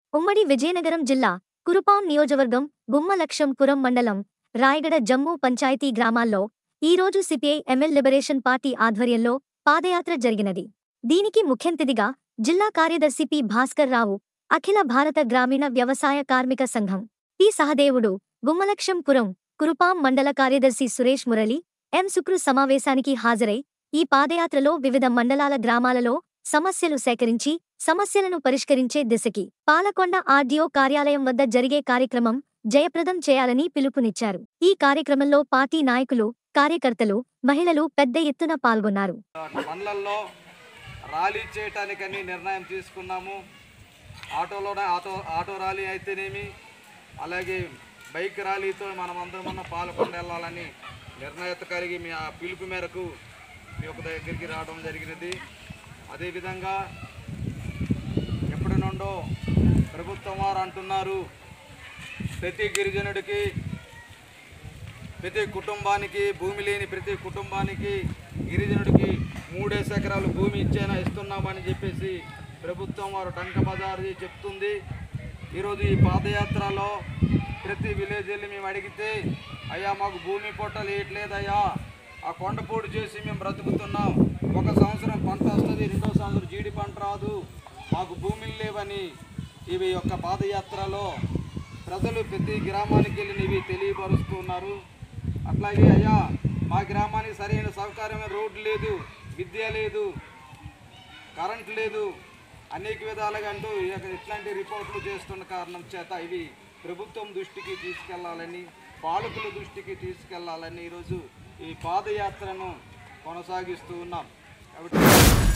ఉమ్మడి విజయనగరం జిల్లా కురుపాం నియోజకవర్గం గుమ్మలక్షం పురం మండలం రాయగడ జమ్మూ పంచాయతీ గ్రామాల్లో ఈరోజు సిపిఐ ఎంఎల్ లిబరేషన్ పార్టీ ఆధ్వర్యంలో పాదయాత్ర జరిగినది దీనికి ముఖ్యంతిథిగా జిల్లా కార్యదర్శి పి భాస్కర్ రావు అఖిల భారత గ్రామీణ వ్యవసాయ కార్మిక సంఘం పి సహదేవుడు గుమ్మలక్షం పురం కురుపాం మండల కార్యదర్శి సురేష్ మురళి ఎం శుక్రు సమావేశానికి హాజరై ఈ పాదయాత్రలో వివిధ మండలాల గ్రామాలలో సమస్యలు సేకరించి సమస్యలను పరిష్కరించే దిశకి పాలకొండ ఆర్డీఓ కార్యాలయం వద్ద జరిగే కార్యక్రమం జయప్రదం చేయాలని పిలుపునిచ్చారు ఈ కార్యక్రమంలో పార్టీ నాయకులు కార్యకర్తలు మహిళలు పెద్ద ఎత్తున పాల్గొన్నారు మండలంలో ర్యాలీ చేయటానికని నిర్ణయం తీసుకున్నాము ఆటోలోనే ఆటో ఆటో ర్యాలీ అయితేనేమి అలాగే బైక్ ర్యాలీతో మనం అందరం ఉన్న పాల్గొండ వెళ్ళాలని నిర్ణయత కలిగి మీ ఆ పిలుపు మేరకు మీ యొక్క దగ్గరికి రావడం జరిగినది అదేవిధంగా ఎప్పటి నుండో ప్రభుత్వం వారు అంటున్నారు ప్రతి గిరిజనుడికి ప్రతి కుటుంబానికి భూమి లేని ప్రతి కుటుంబానికి గిరిజనుడికి మూడేసి ఎకరాలు భూమి ఇచ్చేనా ఇస్తున్నామని చెప్పేసి ప్రభుత్వం వారు టంక బజారు చెప్తుంది ఈరోజు ఈ పాదయాత్రలో ప్రతి విలేజ్ వెళ్ళి మేము అడిగితే అయ్యా మాకు భూమి పొట్టలు వేయట్లేదయ్యా ఆ కొండపూడి చేసి మేము బ్రతుకుతున్నాం ఒక సంవత్సరం పంట వస్తుంది రెండో సంవత్సరం జీడి పంట రాదు మాకు భూమిలు లేవని ఇవి యొక్క పాదయాత్రలో ప్రజలు ప్రతి గ్రామానికి వెళ్ళి ఇవి తెలియపరుస్తున్నారు అట్లాగే అయ్యా మా గ్రామానికి సరైన సౌకర్యమైన రోడ్డు లేదు విద్య లేదు కరెంట్ లేదు అనేక విధాలుగా అంటూ ఈ యొక్క ఇట్లాంటి రిపోర్ట్లు చేస్తున్న కారణం చేత ఇవి ప్రభుత్వం దృష్టికి తీసుకెళ్లాలని పాలకుల దృష్టికి తీసుకెళ్లాలని ఈరోజు ఈ పాదయాత్రను కొనసాగిస్తూ ఉన్నాం కాబట్టి